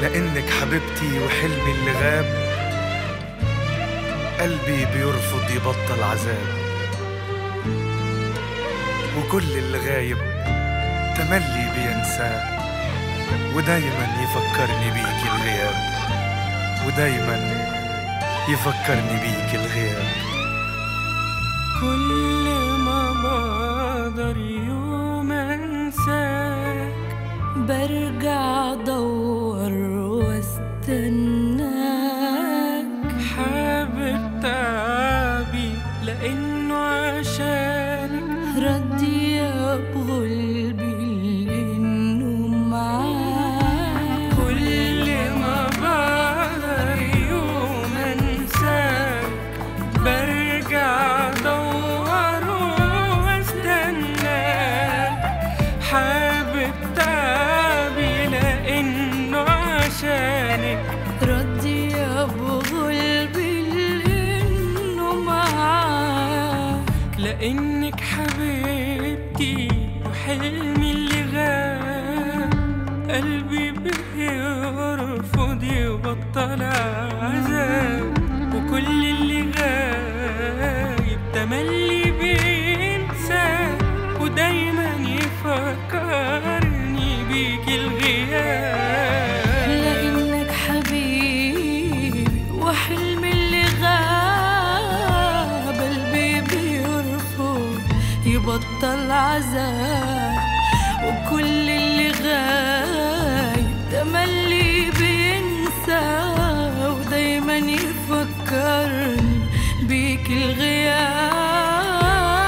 لانك حبيبتي وحلمي اللي غاب قلبي بيرفض يبطل عذاب وكل اللي غايب تملي بينساه ودايما يفكرني بيك الغياب ودايما يفكرني بيك الغياب كل ما بقدر يوم انساك برجع ادور واستناك حابب تعبي لانه عشانك ردي بغلبي لانه معاك كل ما بقدر يوم انساك برجع ادور واستناك حابب تعبي لانه عشانك ردي بغلبي لانه معاك لانك حبيبتي وحلمي اللي غاب قلبي بيرفض يبطل عذاب وكل اللي غايب تملي بينسى ودايما يفكرني بيك الغياب لانك حبيبي وحلمي اللي غاب قلبي بيرفض يبطل عذاب وكل اللي غايب تملي بينسى ودايما يفكرني بيك الغياب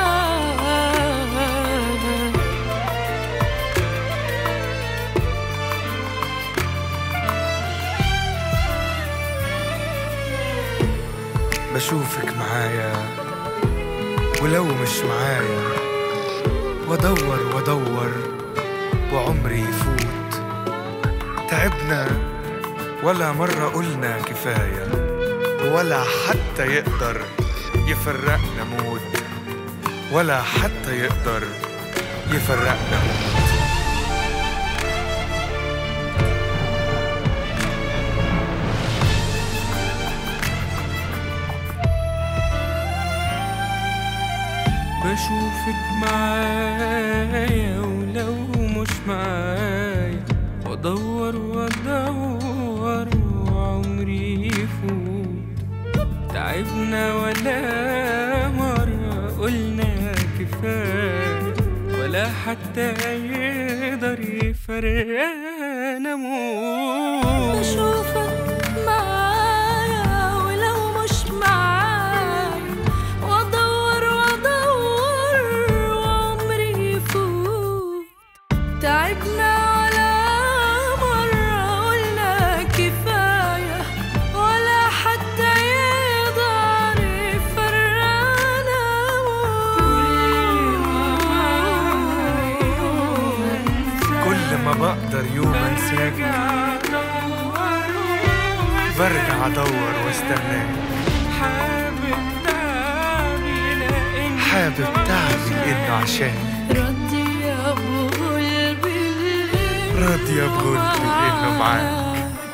بشوفك معايا ولو مش معايا وادور وادور وعمري يفوت تعبنا ولا مرة قلنا كفاية ولا حتى يقدر يفرقنا موت ولا حتى يقدر يفرقنا موت بشوفك معايا ولو مش معايا وادور وادور وعمري يفوت تعبنا ولا مرة قلنا كفاية ولا حتى يقدر يفرقنا موت بشوفك معايا ولو مش معايا وادور وادور وعمري يفوت تعبنا على مرة قلنا كفاية ولا حتى يقدر يفرقنا كل ما بقدر يوم انساك برجع ادور واستناك حابب تعبي لأن حابب تعبي لانه عشان ردي يا ابو قلبي راضية بغلبي لانه معاك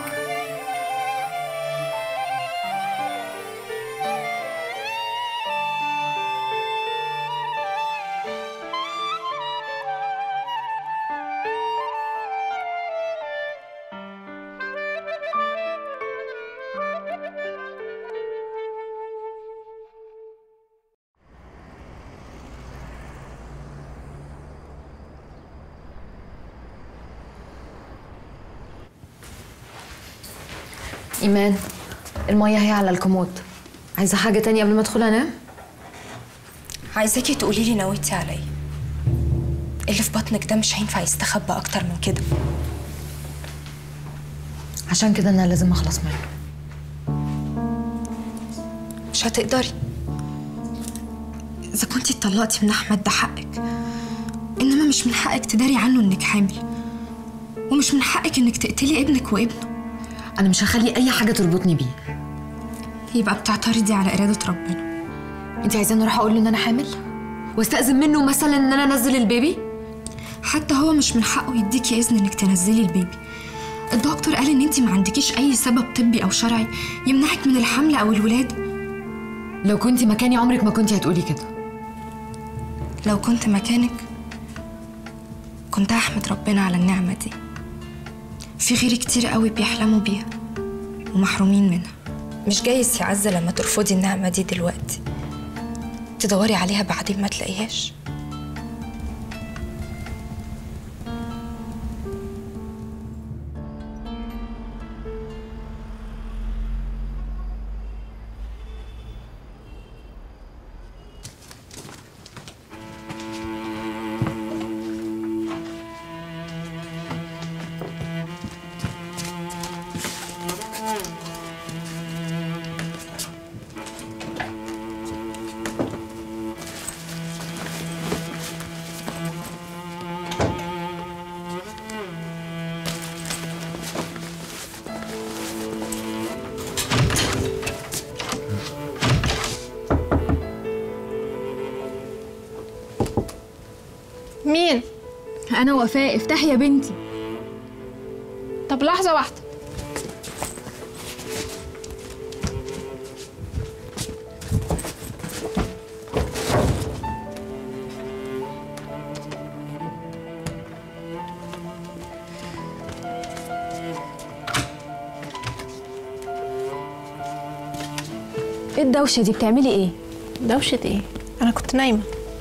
إيمان المية هي على الكومود عايزة حاجة تانية قبل ما أدخل أنام؟ عايزاكي تقولي لي نويتي على ايه اللي في بطنك ده مش هينفع يستخبى اكتر من كده عشان كده أنا لازم أخلص منه مش هتقدري اذا كنتي اتطلقتي من احمد ده حقك انما مش من حقك تداري عنه انك حامل ومش من حقك انك تقتلي ابنك وابنه أنا مش هخلي أي حاجة تربطني بيه يبقى بتعترضي على اراده ربنا أنت عايزاني أروح أقول له إن أنا حامل؟ واستأذن منه مثلا إن أنا أنزل البيبي؟ حتى هو مش من حقه يديكي اذن انك تنزلي البيبي الدكتور قال ان انت ما عندكيش اي سبب طبي او شرعي يمنعك من الحمل او الولاده لو كنتي مكاني عمرك ما كنتي هتقولي كده لو كنت مكانك كنت هحمد ربنا على النعمه دي في غيري كتير قوي بيحلموا بيها ومحرومين منها مش جايز يا عزه لما ترفضي النعمه دي دلوقتي تدوري عليها بعدين ما تلاقيهاش مين؟ أنا وفاء افتحي يا بنتي طب لحظة واحدة ايه الدوشة دي بتعملي ايه؟ دوشة ايه؟ أنا كنت نايمة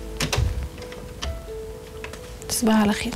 تصبح على خير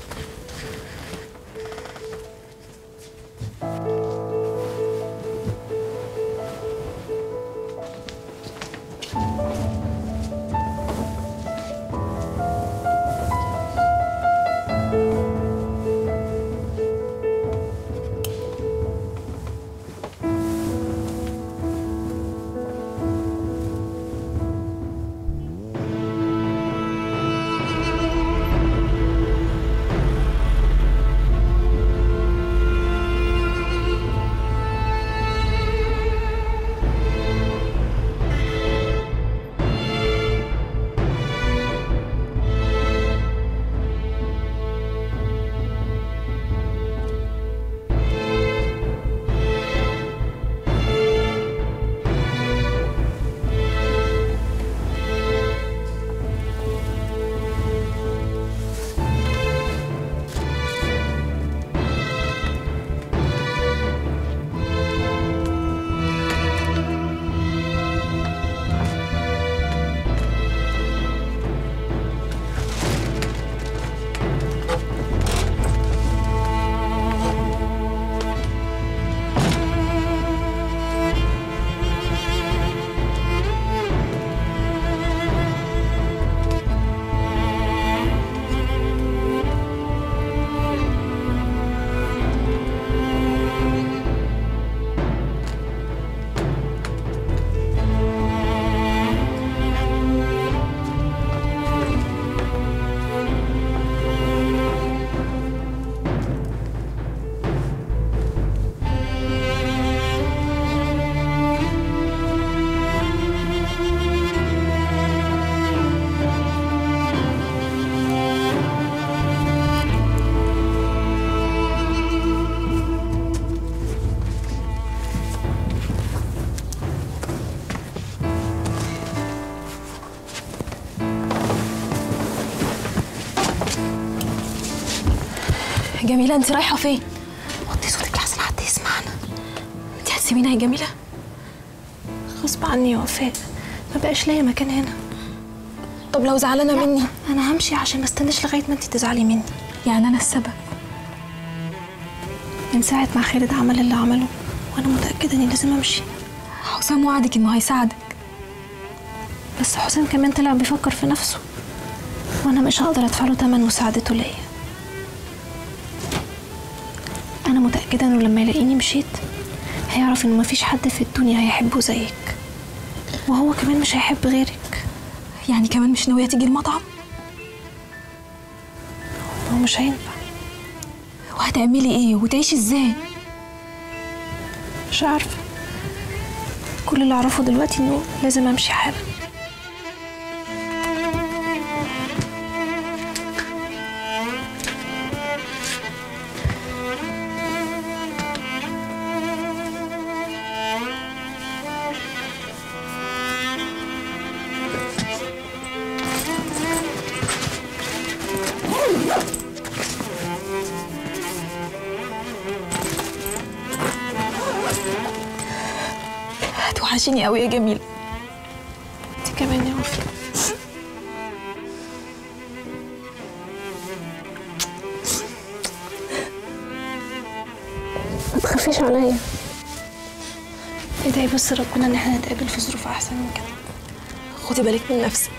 جميلة انت رايحة فين؟ وطي صوتك لحسن حد يسمعنا انت هتسيبينا يا جميلة غصب عني يا وفاء ما بقاش ليا مكان هنا طب لو زعلانة مني انا همشي عشان ما استناش لغايه ما انت تزعلي مني يعني أنا السبب من ساعه ما خالد عمل اللي عمله وانا متاكده اني لازم امشي حسام وعدك إنه هيساعدك بس حسام كمان طلع بيفكر في نفسه وانا مش هقدر ادفع له تمن مساعدته ليا انا متاكده انه لما يلاقيني مشيت هيعرف انه مفيش حد في الدنيا هيحبه زيك وهو كمان مش هيحب غيرك يعني كمان مش ناوية تيجي المطعم هو مش هينفع وهتعملي ايه وتعيشي ازاي مش عارفه كل اللي اعرفه دلوقتي انه لازم امشي حالا هتوحشيني قوي يا جميل انت كمان يا وفي ما تخافيش عليا ادعي بس ربنا ان احنا نتقابل في ظروف احسن من كده خدي بالك من نفسك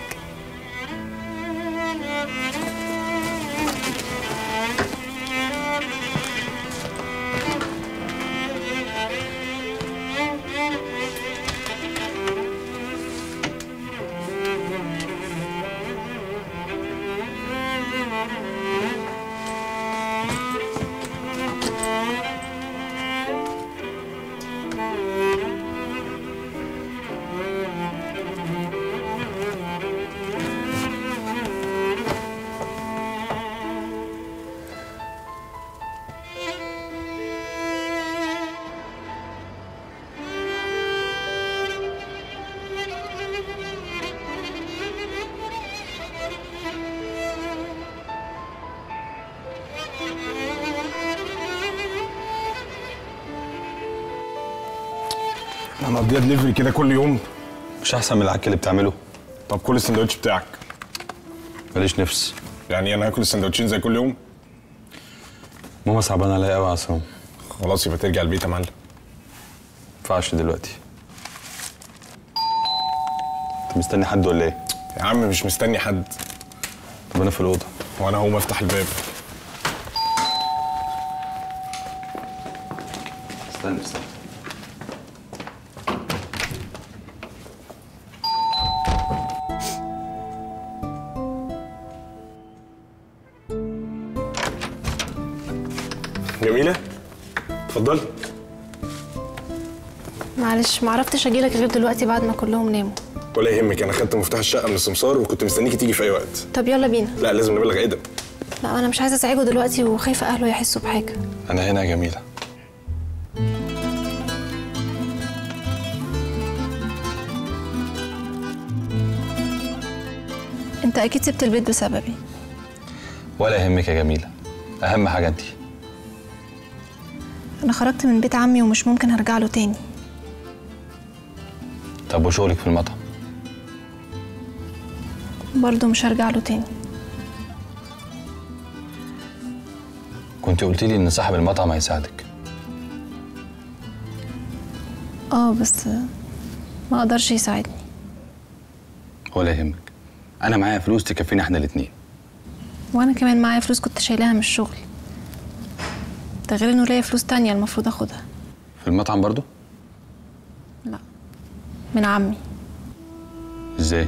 انا مقضيها دليفري كده كل يوم مش احسن من العك اللي بتعمله طب كل السندوتش بتاعك ماليش نفس يعني انا هاكل السندوتشين زي كل يوم ماما صعبانه عليا قوي يا عصام خلاص يبقى ترجع البيت يا معلم ينفعش دلوقتي انت مستني حد ولا ايه يا عم مش مستني حد طب انا في الاوضه وانا هقوم افتح الباب استنى استنى جميله اتفضلي معلش ما عرفتش اجيلك غير دلوقتي بعد ما كلهم ناموا ولا يهمك انا خدت مفتاح الشقه من السمسار وكنت مستنيكي تيجي في اي وقت طب يلا بينا لا لازم نبلغ ادم لا انا مش عايزه ازعجه دلوقتي وخايفه اهله يحسوا بحاجه انا هنا يا جميله انت اكيد سبت البيت بسببي ولا يهمك يا جميله اهم حاجه انت انا خرجت من بيت عمي ومش ممكن هرجع له تاني طب وشغلك في المطعم برضه مش هرجع له تاني كنت قلت لي ان صاحب المطعم هيساعدك اه بس ما اقدرش يساعدني ولا يهمك انا معايا فلوس تكفينا احنا الاتنين وانا كمان معايا فلوس كنت شايلاها من الشغل ده غير انه ليا فلوس تانية المفروض اخدها في المطعم برضو لا من عمي ازاي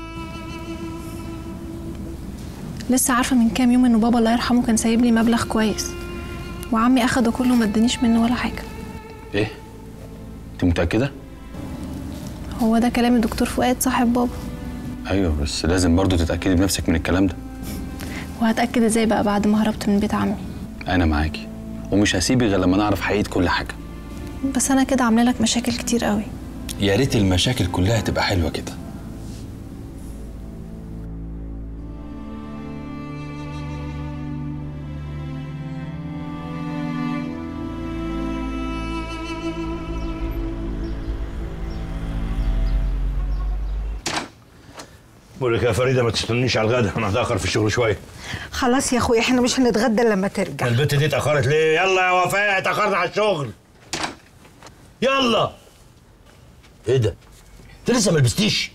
لسه عارفه من كام يوم انه بابا الله يرحمه كان سايب لي مبلغ كويس وعمي اخده كله ما ادانيش منه ولا حاجه ايه انت متاكده هو ده كلام الدكتور فؤاد صاحب بابا ايوه بس لازم برضو تتاكدي بنفسك من الكلام ده وهتاكد ازاي بقى بعد ما هربت من بيت عمي انا معاكي ومش هسيبك غير لما نعرف حقيقه كل حاجه بس انا كده عامله لك مشاكل كتير قوي يا ريت المشاكل كلها تبقى حلوه كده بقول لك يا فريده ما تستنيش على الغدا انا هتاخر في الشغل شويه خلاص يا اخويا احنا مش هنتغدى إلا لما ترجع البت دي اتاخرت ليه يلا يا وفاء اتاخرنا على الشغل يلا ايه ده انت لسه ما لبستيش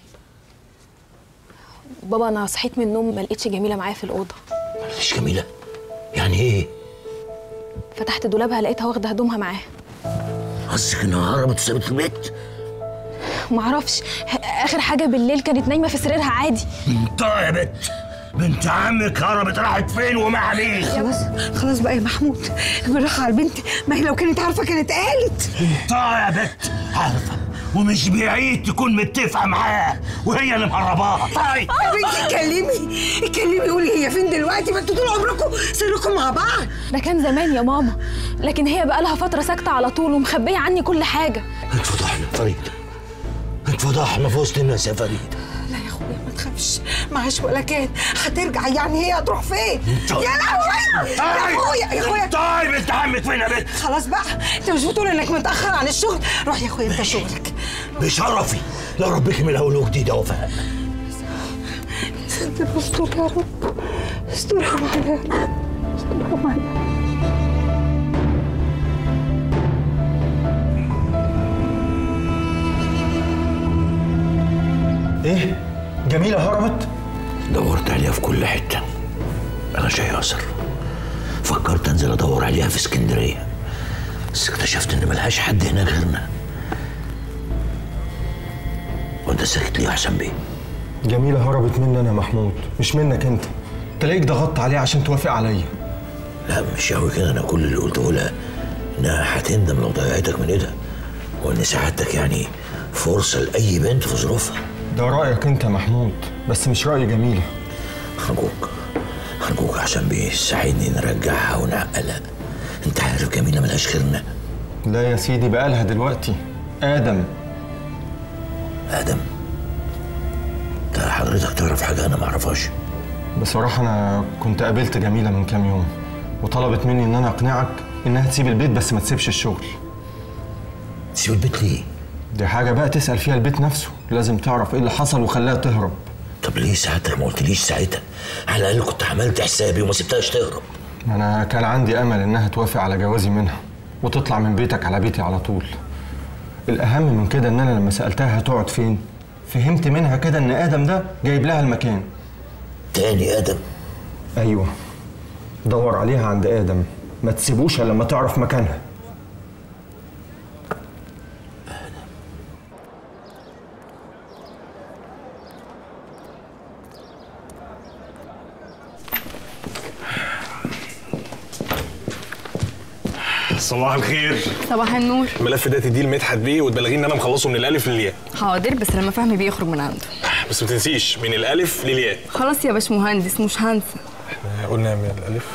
بابا انا صحيت من النوم ما لقيتش جميله معايا في الاوضه مش جميله يعني ايه فتحت دولابها لقيتها واخده هدومها معاها قصدك انها هربت وسابت البيت معرفش اخر حاجه بالليل كانت نايمه في سريرها عادي انت يا بت بنت عمك هربت راحت فين ومع مين خلاص خلاص بقى يا محمود بالراحه على البنت ما هي لو كانت عارفه كانت قالت انت يا بت عارفه ومش بعيد تكون متفقه معاه وهي اللي مهرباها طيب يا بنتي اتكلمي اتكلمي قولي هي فين دلوقتي ما انتوا طول عمركم سركم مع بعض ده كان زمان يا ماما لكن هي بقى لها فتره ساكته على طول ومخبيه عني كل حاجه اتفضحنا فريد اتفضحنا في وسط الناس يا فريد لا يا اخويا ما تخافش معاش ولا كان هترجع يعني هي هتروح فين طيب. يا لهوي يا اخويا يا اخويا طيب انت عمك فين يا بت خلاص بقى انت مش بتقول انك متاخر عن الشغل روح يا اخويا انت شغلك بشرفي لربك من الاول وجديد يا وفاء ستر استر يا رب استرها معايا استرها معايا ايه جميله هربت دورت عليها في كل حته ملهاش اي اثر فكرت انزل ادور عليها في اسكندريه بس اكتشفت ان ملهاش حد هناك غيرنا وانت ساكت ليه يا حسن بيه جميله هربت مني انا يا محمود مش منك انت تلاقيك ضغطت عليها عشان توافق عليا لا مش قوي كده انا كل اللي قلته لها انها هتندم لو ضيعتك من ايدها وان سعادتك يعني فرصه لاي بنت في ظروفها ده رايك انت يا محمود بس مش راي جميله ارجوك ارجوك عشان بيه ساعدني نرجعها ونعقلها انت عارف جميله ملهاش غيرنا لا يا سيدي بقالها دلوقتي ادم ادم انت حضرتك تعرف حاجه انا ما اعرفهاش بصراحه انا كنت قابلت جميله من كام يوم وطلبت مني ان انا اقنعك انها تسيب البيت بس ما تسيبش الشغل تسيب البيت ليه دي حاجه بقى تسال فيها البيت نفسه لازم تعرف ايه اللي حصل وخلاها تهرب طب ليه ساعتك ما قلتليش ساعتها على الاقل كنت عملت حسابي وما سبتهاش تهرب انا كان عندي امل انها توافق على جوازي منها وتطلع من بيتك على بيتي على طول الاهم من كده ان انا لما سالتها هتقعد فين فهمت منها كده ان ادم ده جايب لها المكان تاني ادم ايوه دور عليها عند ادم ما تسيبوش الا لما تعرف مكانها صباح الخير صباح النور الملف ده تديه لمدحت بيه وتبلغيه ان انا مخلصه من الالف للياء حاضر بس لما فهمي بيخرج من عنده بس ما تنسيش من الالف للياء خلاص يا باشمهندس مش هنسى احنا قلنا من الالف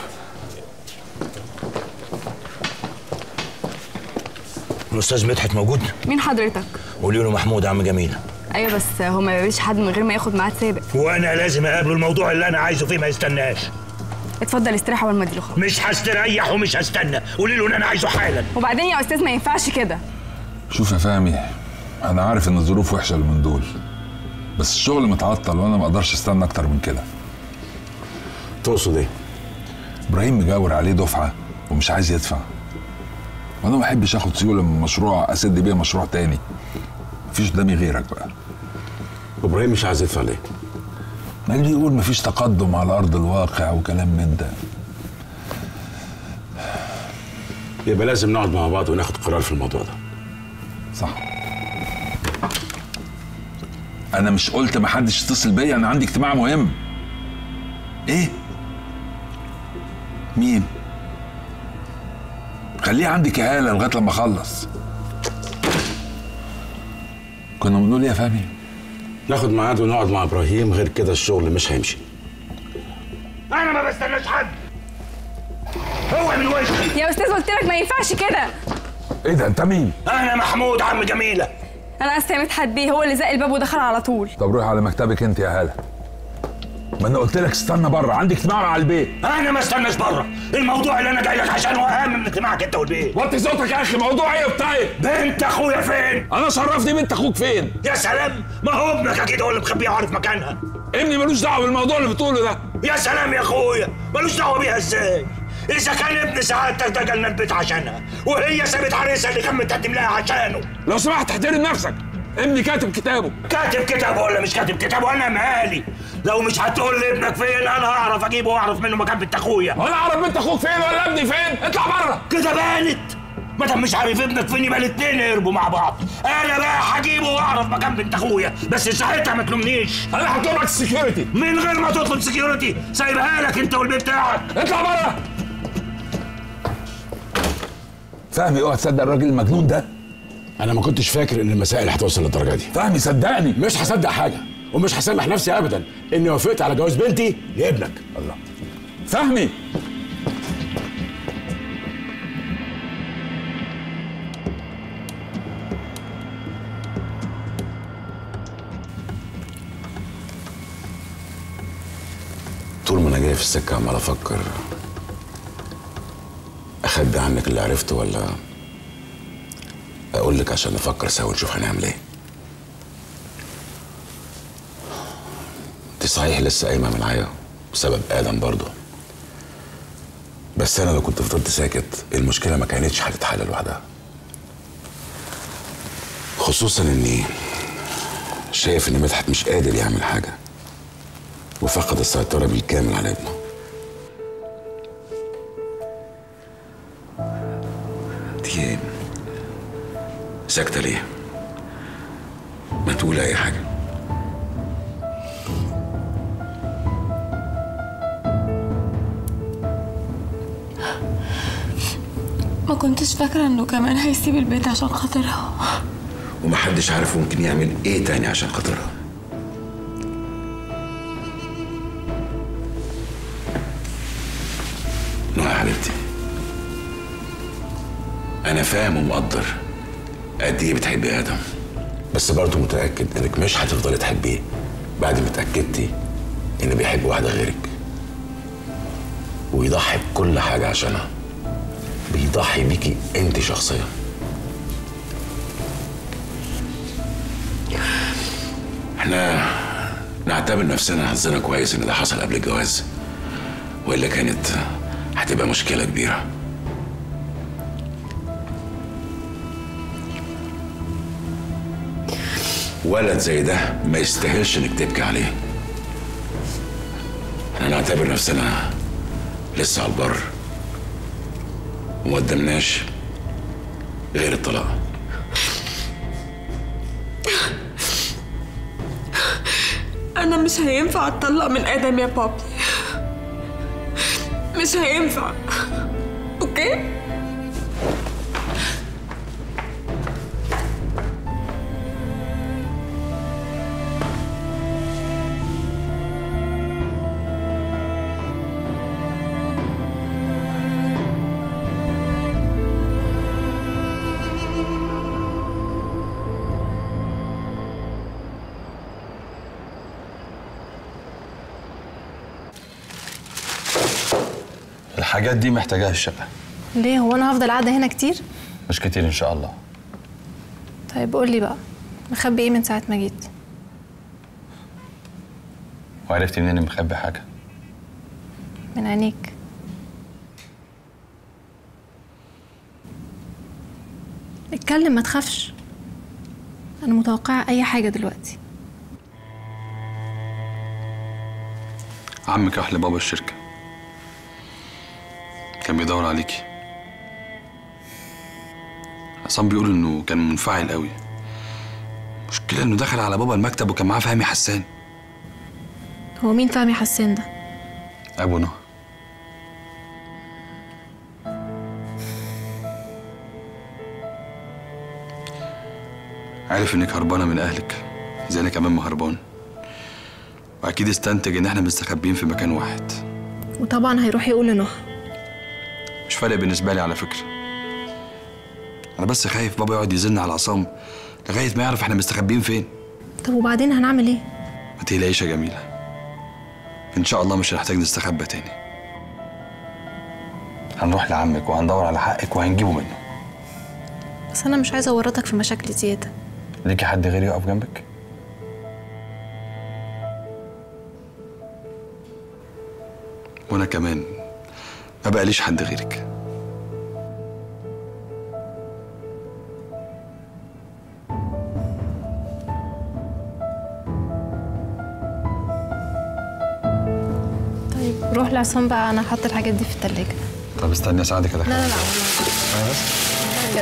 الاستاذ مدحت موجود مين حضرتك قولي له محمود عم جميله ايوه بس هو ما بيقابلش حد من غير ما ياخد ميعاد سابق وانا لازم اقابله الموضوع اللي انا عايزه فيه ما يستناش اتفضل استريح اول ما اديله خلاص مش هستريح ومش هستنى قولي له ان انا عايزه حالا وبعدين يا استاذ ما ينفعش كده شوف يا فهمي انا عارف ان الظروف وحشه من دول بس الشغل متعطل وانا ما اقدرش استنى اكتر من كده تقصد ايه ابراهيم مجاور عليه دفعه ومش عايز يدفع وانا ما بحبش اخد سيوله من مشروع اسد بيه مشروع تاني مفيش قدامي غيرك بقى ابراهيم مش عايز يدفع ليه ما اللي يقول مفيش تقدم على ارض الواقع وكلام من ده يبقى لازم نقعد مع بعض وناخد قرار في الموضوع ده صح انا مش قلت ما حدش يتصل بيا انا عندي اجتماع مهم ايه مين خليه عندك يا هاله لغايه لما اخلص كنا بنقول ايه يا فهمي ناخد ميعاد ونقعد مع ابراهيم غير كده الشغل مش هيمشي انا ما بستناش حد هو من وشي يا استاذ قلت لك ما ينفعش كده ايه ده انت مين انا محمود عم جميله انا اسفه يا مدحت بيه هو اللي زق الباب ودخل على طول طب روح على مكتبك انت يا هاله ما انا قلت لك استنى بره عندي اجتماع مع البيت انا ما استناش بره الموضوع اللي انا جاي لك عشانه اهم من اجتماعك انت والبيت وطي صوتك يا اخي موضوع ايه بتاعي بنت اخويا فين انا شرفني بنت اخوك فين يا سلام ما هو ابنك اكيد هو اللي مخبيها وعارف مكانها ابني ملوش دعوه بالموضوع اللي بتقوله ده يا سلام يا اخويا ملوش دعوه بيها ازاي اذا كان ابن سعادتك ده جالنا البيت عشانها وهي سابت عريسها اللي كان متقدم لها عشانه لو سمحت احترم نفسك ابني كاتب كتابه كاتب كتابه ولا مش كاتب كتابه انا مالي لو مش هتقول لي ابنك فين انا هعرف اجيبه واعرف منه مكان بنت اخويا ولا اعرف بنت اخوك فين ولا ابني فين اطلع بره كده بانت ما دام مش عارف ابنك فين يبقى الاتنين يهربوا مع بعض انا بقى هجيبه واعرف مكان بنت اخويا بس ساعتها ما تلومنيش انا هطلب لك السكيورتي من غير ما تطلب سكيورتي سايبها لك انت والبيت بتاعك اطلع بره فهمي اوعى تصدق الراجل المجنون ده انا ما كنتش فاكر ان المسائل هتوصل للدرجه دي فهمي صدقني مش هصدق حاجه ومش هسامح نفسي ابدا اني وافقت على جواز بنتي لابنك الله فهمي طول ما انا جاي في السكه عمال افكر اخبي عنك اللي عرفته ولا اقول لك عشان نفكر سوا نشوف هنعمل ايه صحيح لسه قايمه من العيا بسبب ادم برضه بس انا لو كنت فضلت ساكت المشكله ما كانتش هتتحل لوحدها خصوصا اني شايف ان مدحت مش قادر يعمل حاجه وفقد السيطره بالكامل على ابنه دي ساكته ليه ما تقول اي حاجه ما كنتش فاكرة انه كمان هيسيب البيت عشان خاطرها ومحدش عارف ممكن يعمل ايه تاني عشان خاطرها نوع يا حبيبتي انا فاهم ومقدر قد ايه بتحبي ادم بس برضه متاكد انك مش هتفضلي تحبيه بعد ما اتاكدتي انه بيحب واحده غيرك ويضحي بكل حاجه عشانها بيضحي بيكي انت شخصيا احنا نعتبر نفسنا حظنا كويس ان ده حصل قبل الجواز والا كانت هتبقى مشكله كبيره ولد زي ده ما يستاهلش انك تبكي عليه احنا نعتبر نفسنا لسه على البر وما قدمناش غير الطلاق انا مش هينفع اتطلق من ادم يا بابي مش هينفع اوكي الحاجات دي محتاجاها الشقه ليه هو انا هفضل قاعده هنا كتير مش كتير ان شاء الله طيب قول لي بقى مخبي ايه من ساعه ما جيت وعرفتي منين إني مخبي حاجه من عينيك اتكلم ما تخافش انا متوقعه اي حاجه دلوقتي عمك راح لبابا الشركه كان بيدور عليكي عصام بيقول انه كان منفعل قوي المشكله انه دخل على بابا المكتب وكان معاه فهمي حسان هو مين فهمي حسان ده ابو نهى عارف انك هربانه من اهلك زي انا كمان ما هربان واكيد استنتج ان احنا مستخبيين في مكان واحد وطبعا هيروح يقول لنهى مش فارق بالنسبه لي على فكره انا بس خايف بابا يقعد يزن على عصام لغايه ما يعرف احنا مستخبيين فين طب وبعدين هنعمل ايه ما تقلقيش يا جميله ان شاء الله مش هنحتاج نستخبى تاني هنروح لعمك وهندور على حقك وهنجيبه منه بس انا مش عايزه اورطك في مشاكل زياده ليكي حد غيري يقف جنبك وانا كمان ما بقاليش حد غيرك طيب روح لعصام بقى انا هحط الحاجات دي في التلاجة طب استني اساعدك لا لا ادخلها لا والله بجد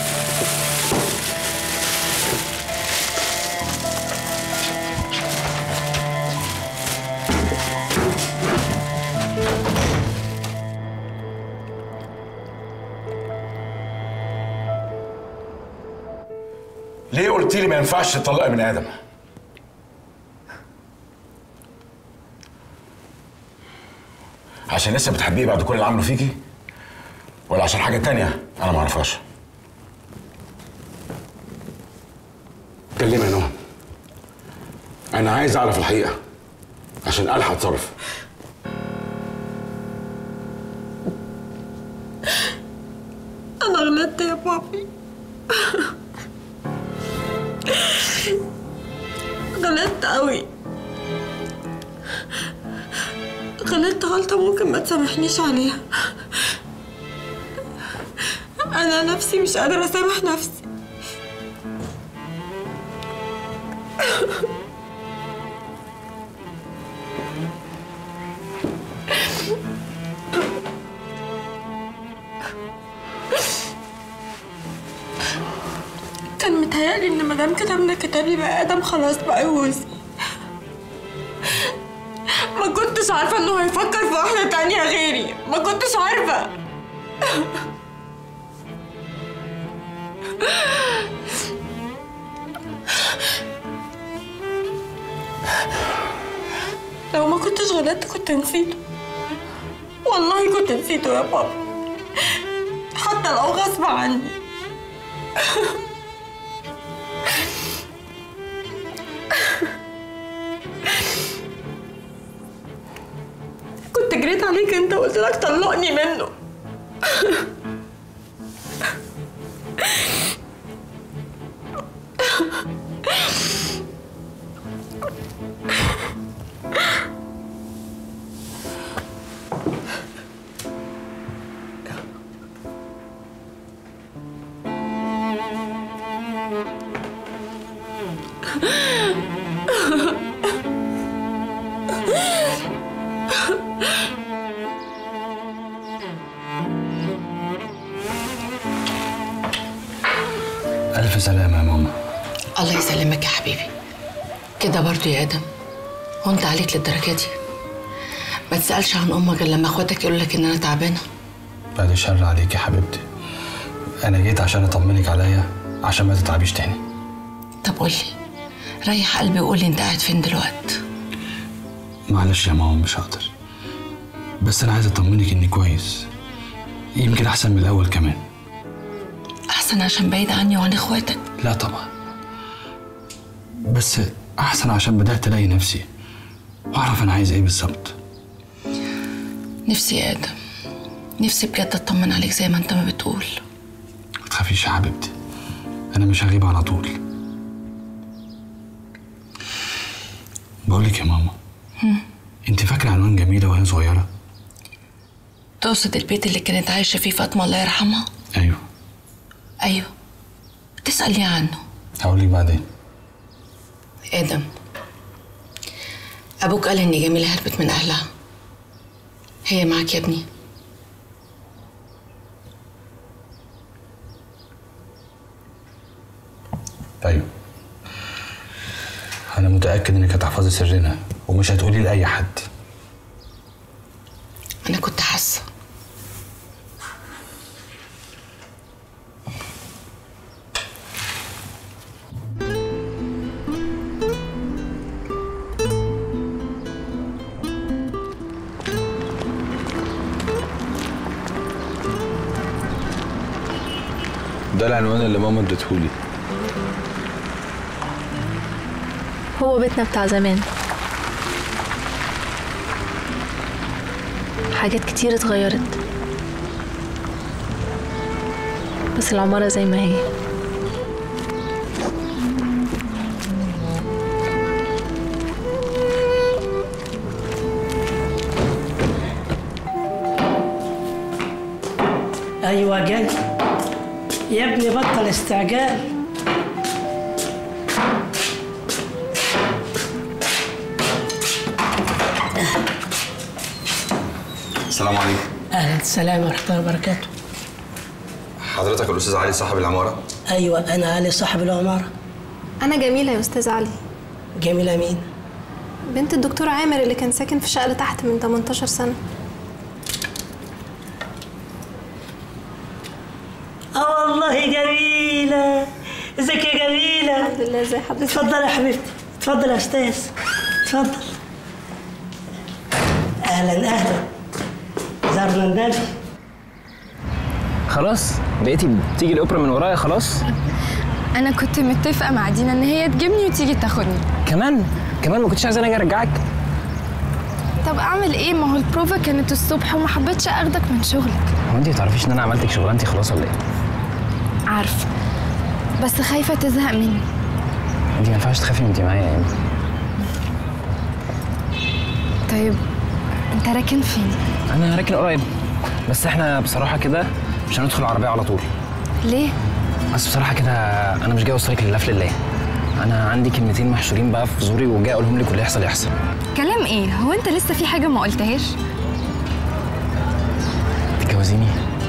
ليه قلت لي ما ينفعش تطلقي من ادم عشان لسه بتحبيه بعد كل اللي عمله فيكي ولا عشان حاجه تانية انا ما اعرفهاش كلمي يا نهى انا عايز اعرف الحقيقه عشان الحق اتصرف انا غلطت يا بابي غلطت قوي غلطت غلطة ممكن ما تسامحنيش عليها أنا نفسي مش قادرة أسامح نفسي كان متهيألي إن مادام كتبنا كتابي بقى آدم خلاص بقى جوزي ما كنتش عارفة إنه هيفكر في واحدة تانية غيري ما كنتش عارفة لو ما كنتش غلطت كنت نسيته والله كنت نسيته يا بابا حتى لو غصب عني كنت جريت عليك انت وقلت لك طلقني منه ألف سلامة يا ماما الله يسلمك يا حبيبي كده برضو يا ادم هو انت عليك للدرجه دي ما تسالش عن امك غير لما اخواتك يقول لك ان انا تعبانه بعد الشر عليك يا حبيبتي أنا جيت عشان أطمنك عليا عشان ما تتعبيش تاني طب قول لي ريح قلبي وقول لي انت قاعد فين دلوقتي معلش يا ماما مش هقدر بس أنا عايز أطمنك إني كويس يمكن أحسن من الأول كمان احسن عشان بعيد عني وعن اخواتك لا طبعا بس أحسن عشان بدأت ألاقي نفسي وأعرف أنا عايز إيه بالظبط نفسي يا ادم نفسي بجد اطمن عليك زي ما انت ما بتقول ما تخافيش يا حبيبتي أنا مش هغيب على طول بقولك يا ماما هم. أنت فاكرة عنوان جميلة وهي صغيرة؟ تقصد البيت اللي كانت عايشه فيه فاطمه الله يرحمها أيوه ايوه بتسال ليه عنه هقولك بعدين ادم ابوك قال ان جميله هربت من اهلها هي معاك يا ابني أيوه أنا متأكد إنك هتحفظي سرنا ومش هتقولي لأي حد انا كنت حاسه ده العنوان اللي ماما اديتهولي هو بيتنا بتاع زمان حاجات كتير اتغيرت بس العمارة زي ما هي ايوه جاي يا ابني بطل استعجال السلام عليكم اهلا السلام ورحمه الله وبركاته حضرتك الأستاذ علي صاحب العمارة ايوه انا علي صاحب العماره أنا جميلة يا أستاذ علي جميله مين بنت الدكتور عامر اللي كان ساكن في شقة تحت من 18 سنة اه والله جميله ازيك يا جميله الحمد لله ازي حضرتك اتفضل يا حبيبتي اتفضل يا استاذ اتفضل اهلا اهلا زارنا النبي خلاص بقيتي بتيجي الاوبرا من ورايا خلاص انا كنت متفقه مع دينا ان هي تجيبني وتيجي تاخدني كمان كمان ما كنتش عايز انا اجي ارجعك طب اعمل ايه ما هو البروفا كانت الصبح وما حبيتش اخدك من شغلك هو انت ما تعرفيش ان انا عملتك شغلانتي خلاص ولا ايه عارفه بس خايفه تزهق مني انت ما ينفعش تخافي وانت معايا يا ايمي طيب انت راكن فين انا راكن قريب بس احنا بصراحه كده مش هندخل العربيه على طول ليه بس بصراحه كده انا مش جاي اوصلك لله في لله انا عندي كلمتين محشورين بقى في زوري وجاي اقولهم لك واللي يحصل يحصل كلام ايه هو انت لسه في حاجه ما قلتهاش تتجوزيني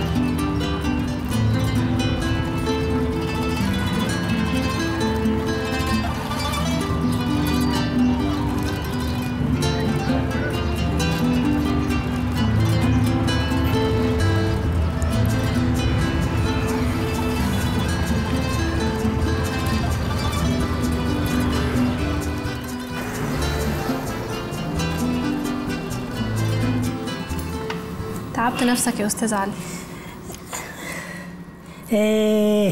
تعبت نفسك يا استاذ علي ايه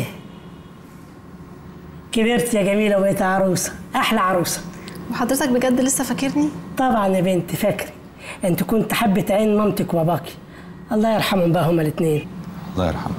كبرت يا جميلة وبقيت عروسة أحلى عروسة وحضرتك بجد لسه فاكرني؟ طبعا يا بنتي فاكري انت كنت حبة عين مامتك وباباكي الله يرحمهم بقى هما الاتنين الله يرحمه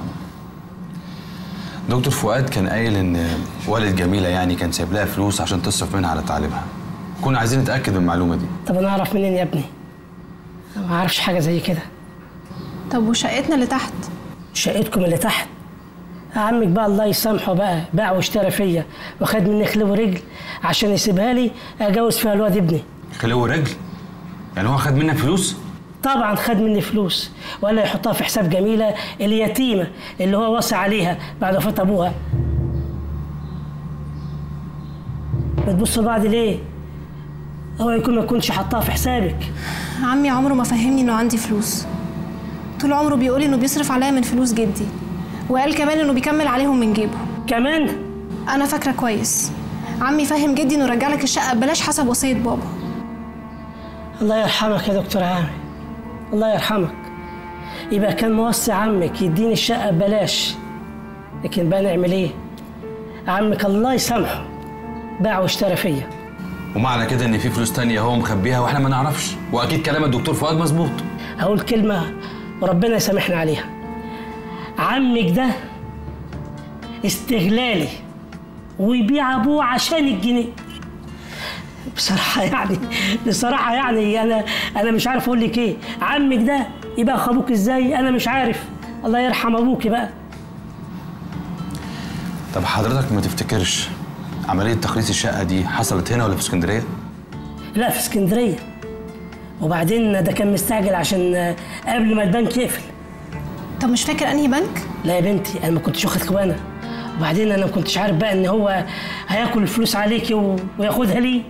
دكتور فؤاد كان قايل ان والد جميله يعني كان سايب لها فلوس عشان تصرف منها على تعليمها كنا عايزين نتاكد من المعلومه دي طب أنا أعرف منين يا ابني؟ أنا ما أعرفش حاجة زي كده طب وشقتنا اللي تحت شقتكم اللي تحت عمك بقى الله يسامحه بقى باع واشترى فيا وخد مني خلو ورجل عشان يسيبها لي اجوز فيها الواد ابني خلو رجل يعني هو خد منك فلوس طبعا خد مني فلوس ولا يحطها في حساب جميله اليتيمه اللي هو وصى عليها بعد وفاه ابوها بتبصوا لبعض ليه؟ هو يكون ما يكونش حطها في حسابك عمي عمره ما فهمني انه عندي فلوس طول عمره بيقولي انه بيصرف عليا من فلوس جدي وقال كمان انه بيكمل عليهم من جيبه كمان انا فاكره كويس عمي فهم جدي انه رجع لك الشقه ببلاش حسب وصيه بابا الله يرحمك يا دكتور عامر الله يرحمك يبقى كان موصي عمك يديني الشقة ببلاش لكن بقى نعمل ايه عمك الله يسامحه باع واشترى فيا ومعنى كده ان في فلوس تانية هو مخبيها واحنا ما نعرفش واكيد كلام الدكتور فؤاد مظبوط هقول كلمة وربنا يسامحنا عليها عمك ده استغلالي ويبيع ابوه عشان الجنيه بصراحة يعني بصراحة يعني أنا أنا مش عارف أقول لك إيه، عمك ده يبقى أخو أبوك إزاي؟ أنا مش عارف، الله يرحم أبوك بقى. طب حضرتك ما تفتكرش عمليه تخليص الشقه دي حصلت هنا ولا في اسكندريه لا في اسكندرية. وبعدين ده كان مستعجل عشان قبل ما البنك يقفل. طب مش فاكر أنهي بنك؟ لا يا بنتي أنا ما كنتش واخد خوانة. وبعدين أنا ما كنتش عارف بقى إن هو هياكل الفلوس عليكي و... وياخدها ليه.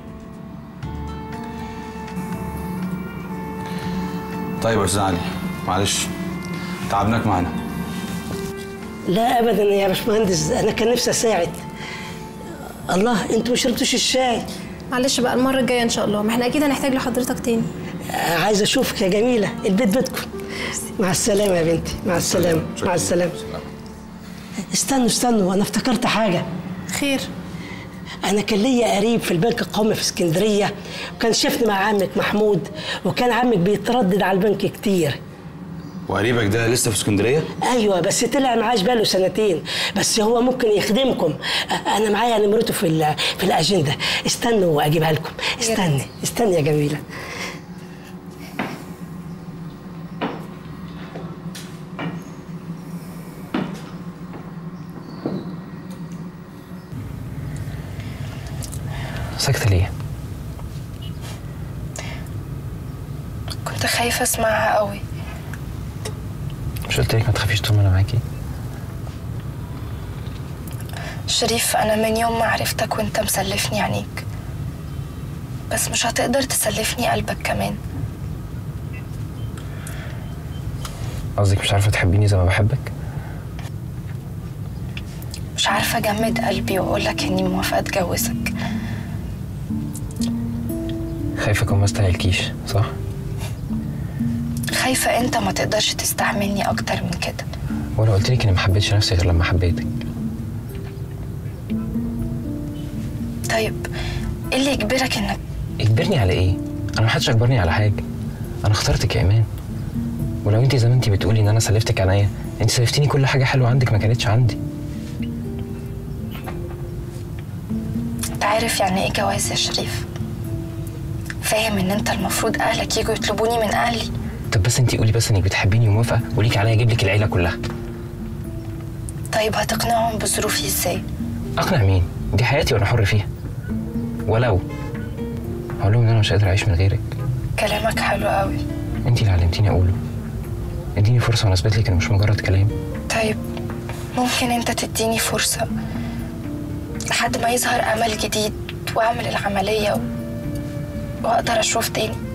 طيب يا استاذ علي معلش تعبناك معانا لا ابدا يا باشمهندس انا كان نفسي اساعد الله انتوا ما شربتوش الشاي معلش بقى المره الجايه ان شاء الله ما احنا اكيد هنحتاج لحضرتك تاني آه، عايز اشوفك يا جميله البيت بيتكم مع السلامه يا بنتي مع السلامه مع السلامه استنوا استنوا انا افتكرت حاجه خير انا كان ليا قريب في البنك القومي في اسكندريه وكان شافني مع عمك محمود وكان عمك بيتردد على البنك كتير وقريبك ده لسه في اسكندريه ايوه بس طلع معاش بقاله سنتين بس هو ممكن يخدمكم أ- انا معايا نمرته في ال- في الاجنده استنوا واجيبها لكم استني استني يا جميله ساكتة ليه؟ كنت خايفه اسمعها قوي مش قلت لك ما تخافيش طول ما انا معاكي شريف انا من يوم ما عرفتك وانت مسلفني عينيك بس مش هتقدر تسلفني قلبك كمان قصدك مش عارفة تحبيني زي ما بحبك؟ مش عارفه اجمد قلبي واقولك اني موافقه اتجوزك خايفة اكون ما استاهلكيش صح؟ خايفه انت ما تقدرش تستحملني اكتر من كده وانا قلت لك اني ما حبيتش نفسي غير لما حبيتك طيب ايه اللي يجبرك انك اجبرني على ايه؟ انا ما حدش اجبرني على حاجة انا اخترتك يا ايمان ولو انت زي ما انت بتقولي ان انا سلفتك عينيا انت سلفتيني كل حاجة حلوة عندك ما كانتش عندي انت عارف يعني ايه جواز يا شريف فاهم ان انت المفروض اهلك يجوا يطلبوني من اهلي طب بس انت قولي بس انك بتحبيني وموافقه وليكي عليا اجيب لك العيله كلها طيب هتقنعهم بظروفي ازاي اقنع مين دي حياتي وانا حر فيها ولو هقول لهم ان انا مش قادر اعيش من غيرك كلامك حلو قوي انت اللي علمتيني اقوله اديني فرصه وانا اثبت لك انه مش مجرد كلام طيب ممكن انت تديني فرصة لحد ما يظهر امل جديد واعمل العملية و... واقدر اشوف تاني